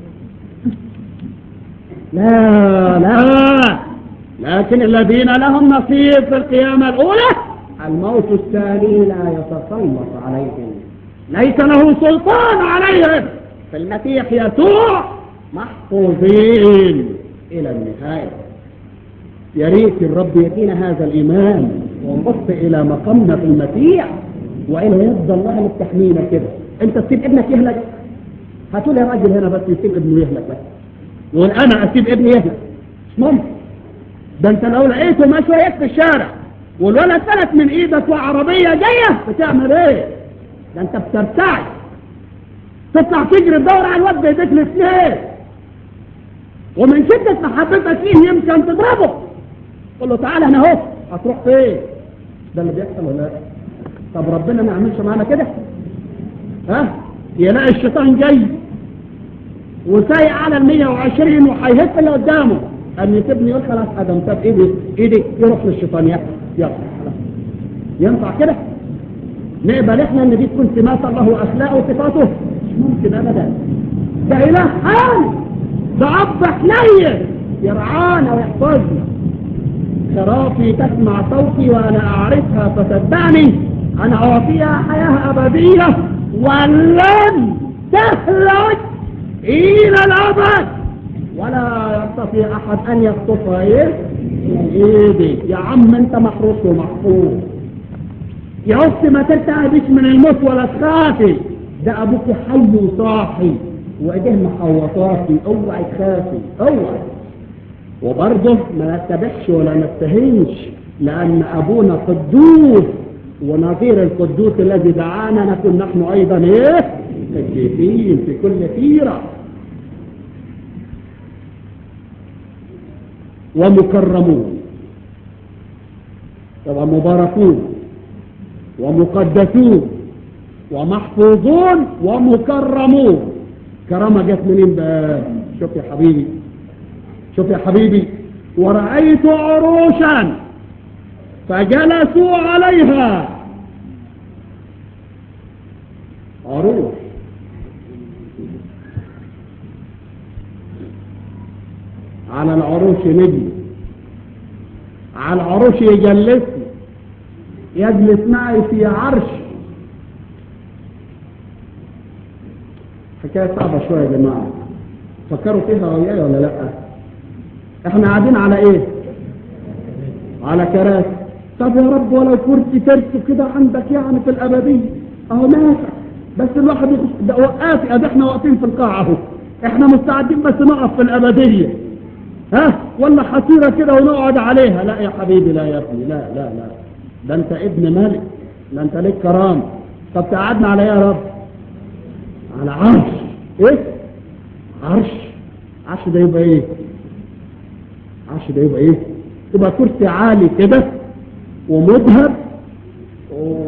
B: لا لا لكن الذين لهم نصيب في القيامة الأولى الموت الثاني لا يتسلط عليهم ليس له سلطان عليهم في المسيح يسوع محفوظين إلى النهاية يا ريت الرب يدينا هذا الإيمان ونبص إلى مقامنا في المسيح وإلى يد الله اللي بتحمينا كده أنت تسيب ابنك يهلك هتقول يا راجل هنا بس يسيب ابنه يهلك بس يقول أنا أسيب ابني يهلك مش ممكن ده أنت لو لقيته ماشي هيك في الشارع والولد فلت من إيدك وعربية جاية بتعمل إيه؟ ده أنت بترتعش تطلع تجري تدور على الواد بإيديك الاثنين ومن شدة محبتك فيه يمكن تضربه قل له تعالى هنا اهو هتروح فين ده اللي بيحصل ولا لا طب ربنا ما يعملش معانا كده ها يلاقي الشيطان جاي وسايق على ال 120 وهيهف اللي قدامه قام يسيبني يقول خلاص ادم طب ايدي ايدي يروح للشيطان يلا يلا ينفع كده نقبل احنا ان دي تكون سمات الله واخلاقه وصفاته مش ممكن ابدا ده اله حال ده اب حنين يرعانا ويحفظنا خرافي تسمع صوتي وانا اعرفها فتتبعني انا اعطيها حياه ابديه ولن تهلك الى الابد ولا يستطيع احد ان يخطفها ايه من ايدي يا عم انت محروس ومحفوظ يا اختي ما ترتعبش من الموت ولا تخافي ده ابوك حي وصاحي وايديه محوطاتي اوعي تخافي اوعي وبرضه ما نتبعش ولا نستهينش لأن أبونا قدوس ونظير القدوس الذي دعانا نكون نحن أيضا إيه؟ قديسين في كل خيرة ومكرمون طبعا مباركون ومقدسون ومحفوظون ومكرمون كرامة جت منين بقى شوف يا حبيبي شوف يا حبيبي ورأيت عروشا فجلسوا عليها عروش على العروش نجي على العروش يجلسني يجلس معي في عرش حكاية صعبة شوية يا جماعة فكروا فيها وياي ولا لا احنا قاعدين على ايه على كراسي طب يا رب ولو كرسي ترسو كده عندك يعني في الابدية اهو نافع بس الواحد يخش ده وقافي ادي احنا واقفين في القاعة اهو احنا مستعدين بس نقف في الابدية ها ولا حصيرة كده ونقعد عليها لا يا حبيبي لا يا ابني لا لا لا ده انت ابن ملك ده انت ليك كرامة طب تقعدنا على ايه يا رب على عرش ايه عرش عرش ده يبقى ايه عرش ده يبقى ايه يبقى كرسي عالي كده ومذهب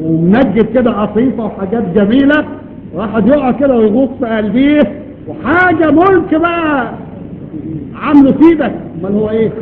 B: ومنجد كده قطيفة وحاجات جميلة واحد يقع كده ويغوص في قلبيه وحاجة ملك بقى عامله سيدك امال هو ايه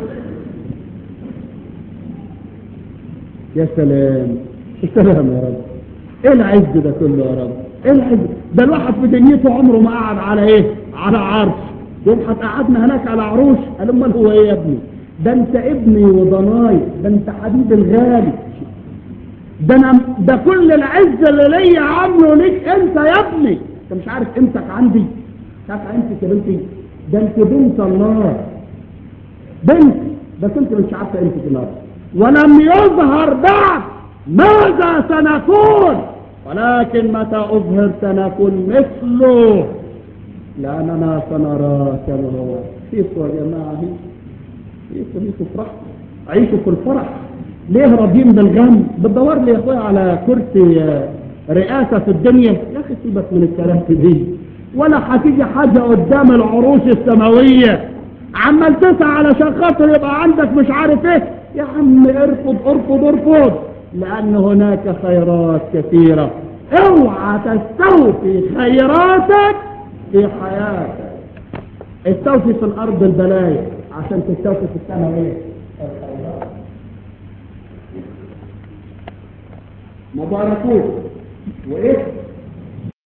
B: يا سلام يا سلام يا رب ايه العز ده كله يا رب ايه العز ده الواحد في دنيته عمره ما قعد على ايه على عرش يوم قعدنا هناك على عروش قال امال هو ايه يا ابني ده انت ابني وضناي ده انت حبيبي الغالي ده انا ده كل العز اللي ليا عامله ليك انت يا ابني انت مش عارف قيمتك عندي مش عارف قيمتك يا بنتي ده انت بنت الله بنت بس انت مش عارفه قيمتك النهارده ولم يظهر بعد ماذا سنكون ولكن متى اظهر سنكون مثله لاننا سنرى كما هو فيكم يا جماعه فيكم فيكم فرح عيشوا في الفرح ليه راضيين بالغم بتدور لي يا اخويا على كرسي رئاسة في الدنيا يا اخي سيبك من الكلام دي ولا هتيجي حاجة قدام العروش السماوية عمال تسعى علشان خاطر يبقى عندك مش عارف ايه يا عم ارفض ارفض ارفض لان هناك خيرات كثيرة اوعى تستوفي خيراتك في حياتك استوفي في الارض البلايا عشان تستوفي في السماء ايه الخيرات مباركون وايه